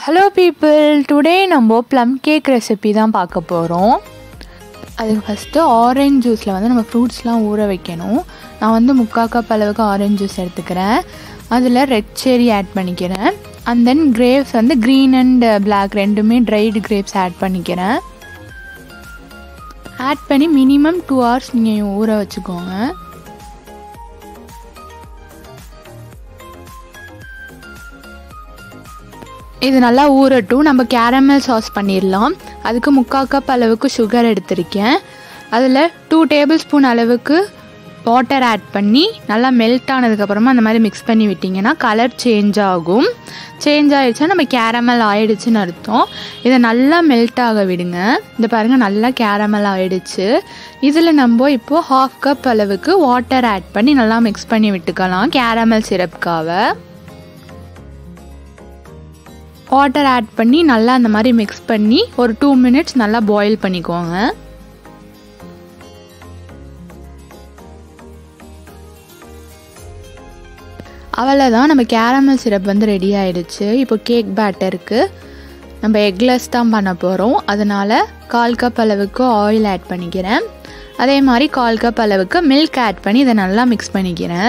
hello people today நம்ம plum cake recipe தான் பார்க்க போகிறோம் அதுக்கு ஃபஸ்ட்டு ஆரஞ்ச் ஜூஸில் வந்து நம்ம ஃப்ரூட்ஸ்லாம் ஊற வைக்கணும் நான் வந்து முக்கால் கப் அளவுக்கு ஆரஞ்ச் ஜூஸ் எடுத்துக்கிறேன் அதில் ரெட் செரி ஆட் பண்ணிக்கிறேன் அண்ட் தென் கிரேப்ஸ் வந்து க்ரீன் அண்ட் பிளாக் ரெண்டுமே ட்ரைடு கிரேப்ஸ் ஆட் பண்ணிக்கிறேன் ஆட் பண்ணி மினிமம் டூ ஹவர்ஸ் நீங்கள் ஊற வச்சுக்கோங்க இது நல்லா ஊறட்டும் நம்ம கேரமல் சாஸ் பண்ணிடலாம் அதுக்கு முக்கால் கப் அளவுக்கு சுகர் எடுத்திருக்கேன் அதில் டூ டேபிள் ஸ்பூன் அளவுக்கு வாட்டர் ஆட் பண்ணி நல்லா மெல்ட் ஆனதுக்கப்புறமா அந்த மாதிரி மிக்ஸ் பண்ணி விட்டிங்கன்னா கலர் சேஞ்ச் ஆகும் சேஞ்ச் ஆகிடுச்சா நம்ம கேரமல் ஆயிடுச்சுன்னு அர்த்தம் இதை நல்லா மெல்ட் ஆக விடுங்க இந்த பாருங்கள் நல்லா கேரமல் ஆயிடுச்சு இதில் நம்ம இப்போது ஹாஃப் கப் அளவுக்கு வாட்டர் ஆட் பண்ணி நல்லா மிக்ஸ் பண்ணி விட்டுக்கலாம் கேரமல் சிரப்காவை வாட்டர் ஆட் பண்ணி நல்லா அந்த மாதிரி மிக்ஸ் பண்ணி ஒரு டூ மினிட்ஸ் நல்லா பாயில் பண்ணிக்கோங்க அவ்வளோதான் நம்ம கேரமல் சிரப் வந்து ரெடி ஆயிடுச்சு இப்போ கேக் பேட்டருக்கு நம்ம எக்லெஸ் தான் பண்ண போகிறோம் அதனால் கால் கப் அளவுக்கு ஆயில் ஆட் பண்ணிக்கிறேன் அதே மாதிரி கால் கப் அளவுக்கு மில்க் ஆட் பண்ணி இதை நல்லா மிக்ஸ் பண்ணிக்கிறேன்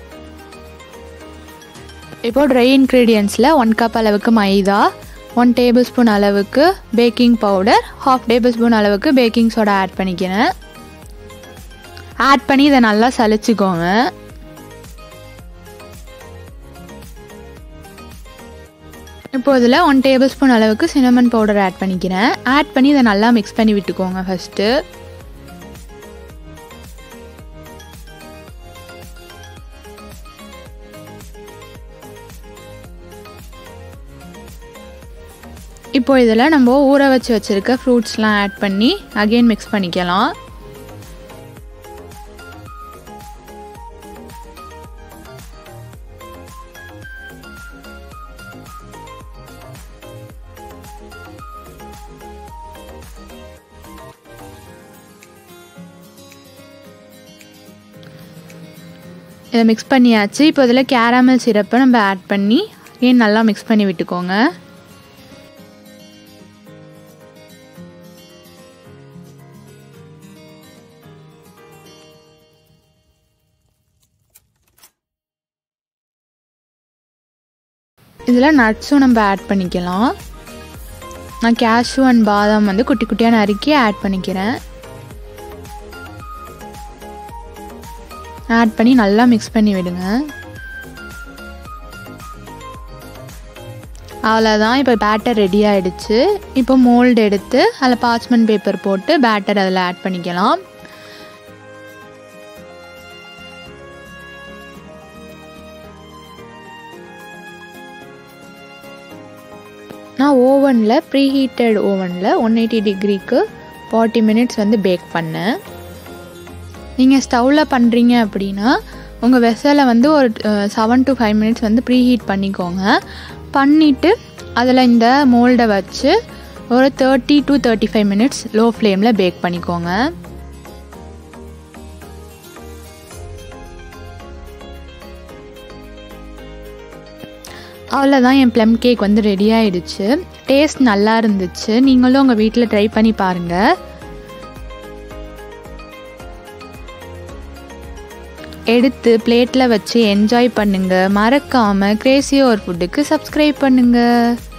இப்போது ட்ரை இன்க்ரீடியன்ஸில் ஒன் கப் அளவுக்கு மைதா ஒன் டேபிள் ஸ்பூன் அளவுக்கு baking powder half tablespoon அளவுக்கு பேக்கிங் சோடா ஆட் பண்ணிக்கிறேன் ஆட் பண்ணி இதை நல்லா சலிச்சுக்கோங்க இப்போ இதில் ஒன் டேபிள் ஸ்பூன் அளவுக்கு சினமன் பவுடர் ஆட் பண்ணிக்கிறேன் ஆட் பண்ணி இதை நல்லா மிக்ஸ் பண்ணி விட்டுக்கோங்க ஃபஸ்ட்டு இப்போ இதில் நம்ம ஊற வச்சு வச்சுருக்க ஃப்ரூட்ஸ்லாம் ஆட் பண்ணி அகெயின் மிக்ஸ் பண்ணிக்கலாம் இதை மிக்ஸ் பண்ணியாச்சு இப்போ இதில் கேரமல் சிரப்பை நம்ம ஆட் பண்ணி ஏன் நல்லா மிக்ஸ் பண்ணி விட்டுக்கோங்க இதில் நட்ஸும் நம்ம ஆட் பண்ணிக்கலாம் நான் கேஷ்யூ அண்ட் பாதாம் வந்து குட்டி குட்டியாக நறுக்கி ஆட் பண்ணிக்கிறேன் ஆட் பண்ணி நல்லா மிக்ஸ் பண்ணி விடுங்க அவ்வளோதான் இப்போ பேட்டர் ரெடி ஆகிடுச்சு இப்போ மோல்டு எடுத்து அதில் பாச்மெண்ட் பேப்பர் போட்டு பேட்டர் அதில் ஆட் பண்ணிக்கலாம் நான் ஓவனில் ப்ரீ ஹீட்டட் ஓவனில் ஒன் எயிட்டி டிகிரிக்கு ஃபார்ட்டி மினிட்ஸ் வந்து பேக் பண்ணேன் நீங்கள் ஸ்டவ்வில் பண்ணுறீங்க அப்படின்னா உங்கள் வெசலை வந்து ஒரு செவன் டு ஃபைவ் மினிட்ஸ் வந்து ப்ரீ ஹீட் பண்ணிக்கோங்க பண்ணிவிட்டு அதில் இந்த மோல்டை வச்சு ஒரு thirty to thirty five minutes low ஃப்ளேமில் பேக் பண்ணிக்கோங்க அவ்வளோதான் என் ப்ளம் கேக் வந்து ரெடி ஆயிடுச்சு டேஸ்ட் நல்லா இருந்துச்சு நீங்களும் உங்கள் வீட்டில் ட்ரை பண்ணி பாருங்கள் எடுத்து பிளேட்டில் வச்சு என்ஜாய் பண்ணுங்கள் மறக்காமல் கிரேசியோ ஒரு ஃபுட்டுக்கு சப்ஸ்கிரைப் பண்ணுங்கள்